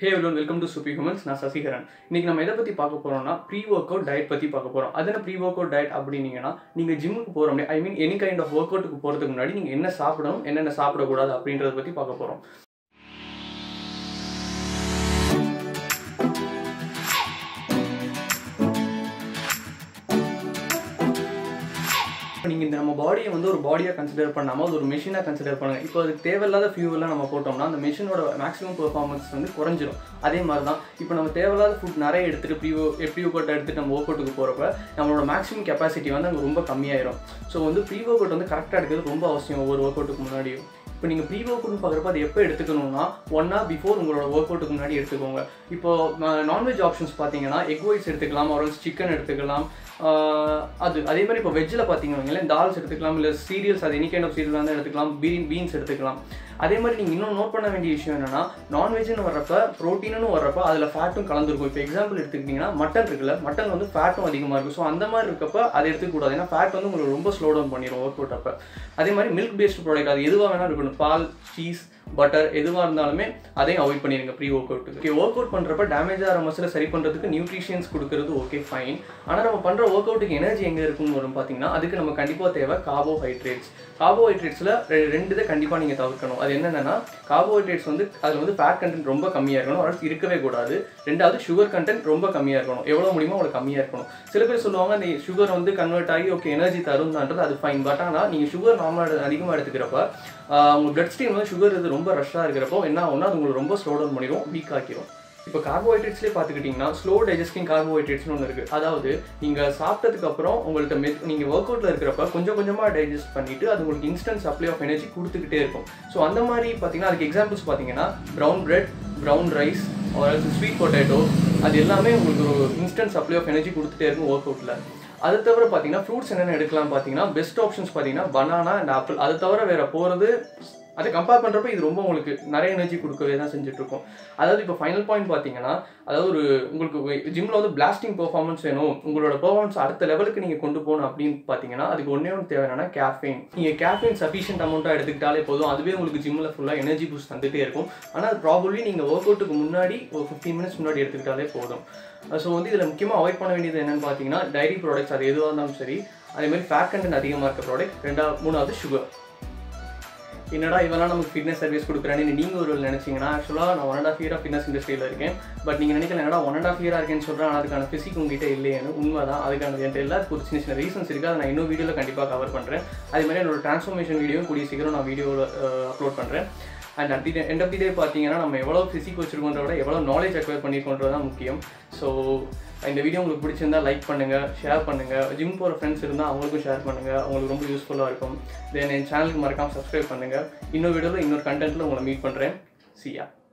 hey everyone welcome to Soopy humans நான் சசிகரன் இன்னைக்கு நம்ம எதை பற்றி பார்க்க போகிறோம்னா ப்ரீ ஒர்க் அவுட் டயட் பற்றி பார்க்க போகிறோம் அது என்ன ப்ரீ ஒர்க் அவுட் டயட் அப்படின்னீங்கன்னா நீங்கள் ஜிம்முக்கு போகிற முடியும் I mean any kind of ஒர்க் அவுட்டுக்கு போகிறதுக்கு முன்னாடி நீங்கள் என்ன சாப்பிடணும் என்னென்ன சாப்பிடக்கூடாது அப்படின்றத பற்றி பார்க்க போகிறோம் நீங்கள் இந்த நம்ம பாடியை வந்து ஒரு பாடியாக கன்சிடர் பண்ணாமல் அது ஒரு மிஷினாக கன்சிடர் பண்ணுங்க இப்போ அதுக்கு தேவையில்லாத ஃபியூவெல்லாம் நம்ம போட்டோம்னா அந்த மிஷினோட மேக்ஸிமம் பெர்ஃபார்மன்ஸ் வந்து குறைஞ்சிரும் அதே மாதிரி தான் இப்போ நம்ம தேவையில்லாத ஃபுட் நிறைய எடுத்துகிட்டு ப்ரீ ப்ரீ ஒர்க் அவுட் எடுத்துகிட்டு நம்ம ஒர்க் அவுட்டுக்கு போகிறப்ப நம்மளோட மேக்ஸிமம் கெப்பாசிட்டி வந்து அங்கே ரொம்ப கம்மியாயிரும் ஸோ வந்து ப்ரீ ஒர்க் அவுட் வந்து கரெக்டாக எடுக்கிறது ரொம்ப அவசியம் ஒவ்வொரு ஒர்க் அவுட்டுக்கு முன்னாடியும் இப்போ நீங்கள் ப்ரீ ஒர்க் அவுட்னு பார்க்குறப்ப அது எப்போ எடுத்துக்கணும்னா ஒன் ஹவர் பிஃபோர் உங்களோட ஒர்க் அவுட்டுக்கு முன்னாடி எடுத்துக்கோங்க இப்போ நான்வெஜ் ஆப்ஷன்ஸ் பார்த்தீங்கன்னா எக் ஒயிட்ஸ் எடுத்துக்கலாம் ஒரு சிக்கன் எடுத்துக்கலாம் ஆஹ் அது அதே மாதிரி இப்போ வெஜ்ஜில் பார்த்தீங்கன்னா தால்ஸ் எடுத்துக்கலாம் இல்லை சீரியல்ஸ் அது எனி கைண்ட் ஆஃப் சீரியல் வந்து எடுத்துக்கலாம் பீன் பீன்ஸ் எடுத்துக்கலாம் அதே மாதிரி நீங்கள் இன்னும் நோட் பண்ண வேண்டிய விஷயம் என்னன்னா நான்வெஜ்னு வர்றப்ப ப்ரோட்டீனுன்னு வர்றப்ப அதில் ஃபேட்டும் கலந்துருக்கும் இப்போ எக்ஸாம்பிள் எடுத்துக்கிட்டிங்கன்னா மட்டன் இருக்குல்ல மட்டன் வந்து ஃபேட்டும் அதிகமாக இருக்கும் ஸோ அந்த மாதிரி இருக்கப்ப அதை எடுத்துக்கூடாது ஏன்னா ஃபேட் வந்து உங்களுக்கு ரொம்ப ஸ்லோ டவுன் பண்ணிடும் ஒர்க் அவுட் அப்போ அதே மாதிரி மில்க் பேஸ்ட் ப்ராடக்ட் அது எதுவாக வேணாலும் இருக்கணும் பால் சீஸ் பட்டர் எதுவாக இருந்தாலுமே அதையும் அவாய்ட் பண்ணிடுங்க ப்ரீ ஒர்க் அவுட்டுக்கு ஓகே ஒர்க் அவுட் பண்ணுறப்ப டேமேஜ் ஆகிற மசில் சரி பண்ணுறதுக்கு நியூட்ரிஷியன்ஸ் கொடுக்கறது ஓகே ஃபைன் ஆனால் நம்ம பண்ணுற ஒர்க் அவுட்டுக்கு எனர்ஜி எங்கே இருக்குன்னு வரும் பார்த்தீங்கன்னா அதுக்கு நம்ம கண்டிப்பாக தேவை கார்போஹைட்ரேட்ஸ் கார்போஹைட்ரேட்ஸில் ரெண்டு இதை கண்டிப்பாக நீங்கள் தவிர்க்கணும் அது என்னென்னா கார்போஹைட்ரேட்ஸ் வந்து அதில் வந்து ஃபேட் கண்டென்ட் ரொம்ப கம்மியாக இருக்கணும் அதனால் இருக்கவே கூடாது ரெண்டாவது சுகர் கண்டென்ட் ரொம்ப கம்மியாக இருக்கணும் எவ்வளோ முடியுமோ அவ்வளோ கம்மியாக இருக்கணும் சில பேர் சொல்லுவாங்க அந்த சுகர் வந்து கன்வெர்ட் ஆகி ஓகே எனர்ஜி தரும்ன்றது அது ஃபைன் பட் ஆனால் நீங்கள் சுகர் நார்மலாக அதிகமாக எடுத்துக்கிறப்ப உங்கள் பிளட் ஸ்ட்ரீம் வந்து சுகர் இது ரொம்ப ரஷ்ஷாக இருக்கிறப்போ என்ன ஆகும்னா அது உங்களுக்கு ரொம்ப ஸ்லோ டவுன் பண்ணிடும் வீக் ஆக்கிடும் இப்போ கார்போஹைட்ரேட்ஸ்லேயே பார்த்துக்கிட்டிங்கன்னா ஸ்லோ டைஜஸ்டிங் கார்போஹைட்ரேட்ஸ்னு ஒன்று இருக்குது அதாவது நீங்கள் சாப்பிட்டதுக்கு அப்புறம் உங்கள்கிட்ட மெ நீங்கள் ஒர்க் அவுட்டில் இருக்கிறப்ப கொஞ்சம் கொஞ்சமாக டைஜஸ்ட் பண்ணிவிட்டு அது உங்களுக்கு இன்ஸ்டன்ட் சப்ளை ஆஃப் எனர்ஜி கொடுத்துக்கிட்டே இருக்கும் ஸோ அந்த மாதிரி பார்த்தீங்கன்னா அதுக்கு எக்ஸாம்பிள்ஸ் பார்த்தீங்கன்னா ப்ரௌன் பிரெட் ப்ரௌன் ரைஸ் ஒரு ஸ்வீட் பொட்டேட்டோ அது எல்லாமே உங்களுக்கு ஒரு இன்ஸ்டன்ட் சப்ளை ஆஃப் எனர்ஜி கொடுத்துட்டே இருக்கும் ஒர்க் அவுட்டில் அது தவிர பார்த்தீங்கன்னா ஃப்ரூட்ஸ் என்னென்ன எடுக்கலாம் பார்த்தீங்கன்னா பெஸ்ட் ஆப்ஷன்ஸ் பார்த்தீங்கன்னா பனானா அண்ட் ஆப்பிள் அது தவிர வேறு போகிறது அதை கம்பேர் பண்ணுறப்ப இது ரொம்ப உங்களுக்கு நிறைய எனர்ஜி கொடுக்கவே தான் செஞ்சுட்ருக்கோம் அதாவது இப்போ ஃபைனல் பாயிண்ட் பார்த்தீங்கன்னா அதாவது ஒரு உங்களுக்கு ஜிம்மில் வந்து பிளாஸ்டிங் பெர்ஃபார்மன்ஸ் வேணும் உங்களோட பெர்ஃபார்மன்ஸ் அடுத்த லெவலுக்கு நீங்கள் கொண்டு போகணும் அப்படின்னு பார்த்தீங்கன்னா அதுக்கு ஒன்றே ஒன்று தேவையான கேஃபைன் நீங்கள் கேஃபைன் சஃபிஷியன்ட் அமௌண்ட்டாக எடுத்துக்கிட்டாலே போதும் அதுவே உங்களுக்கு ஜிம்மில் ஃபுல்லாக எனர்ஜி பூஸ்ட் தந்துகிட்டே இருக்கும் ஆனால் அது ப்ராபப்ளி நீங்கள் ஒர்க் அவுட்டுக்கு முன்னாடி ஒரு ஃபிஃப்டீன் மினிட்ஸ் முன்னாடி எடுத்துக்கிட்டாலே போதும் ஸோ வந்து இதில் முக்கியமாக அவாய்ட் பண்ண வேண்டியது என்னென்னு பார்த்தீங்கன்னா டைரி ப்ராடக்ட்ஸ் அது எதுவாக இருந்தாலும் சரி அதேமாதிரி ஃபேட் கண்டென்ட் அதிகமாக இருக்க ப்ராடக்ட் ரெண்டாவது மூணாவது சுகர் என்னடா இவெல்லாம் நமக்கு ஃபிட்னஸ் சர்வீஸ் கொடுக்குறேன்னு நீங்கள் ஒரு நினச்சிங்கன்னா ஆக்சுவலாக நான் ஒன் அண்ட் ஆஃப் இயராக ஃபிட்னஸ் இண்டஸ்ட்ரியில் இருக்கேன் பட் நீங்கள் நினைக்கல என்னடா ஒன் அண்ட் ஆஃப் இயராக இருக்கேன்னு சொல்கிறேன் ஆனால் அதுக்கான ஃபிசிக் உங்ககிட்ட இல்லையேன்னு உண்மை தான் அதுக்கான என்கிட்ட எல்லாத்துக்கு ஒரு சின்ன சின்ன ரீசன்ஸ் இருக்குது அதை நான் இன்னும் வீடியோவில் கண்டிப்பாக கவர் பண்ணுறேன் அதே மாதிரி என்னோட ட்ரான்ஸ்ஃபர்மேஷன் வீடியோ கூடிய சீக்கிரம் நான் வீடியோவில் அப்லோட் பண்ணுறேன் and at the end of the day பார்த்தீங்கன்னா நம்ம எவ்வளோ ஃபிசிக் வச்சிருக்கோன்ற விட எவ்வளோ நாலேஜ் அக்வயர் பண்ணியிருக்கோன்றது தான் முக்கியம் ஸோ இந்த வீடியோ உங்களுக்கு பிடிச்சிருந்தா லைக் பண்ணுங்கள் ஷேர் பண்ணுங்கள் ஜிம் போகிற ஃப்ரெண்ட்ஸ் இருந்தால் அவங்களுக்கும் ஷேர் பண்ணுங்கள் அவங்களுக்கு ரொம்ப யூஸ்ஃபுல்லாக இருக்கும் தென் என் சேனலுக்கு மறக்காமல் சப்ஸ்கிரைப் பண்ணுங்கள் இன்னொரு வீடியோவில் இன்னொரு கண்டென்ட்டில் உங்களை மீட் பண்ணுறேன் சியா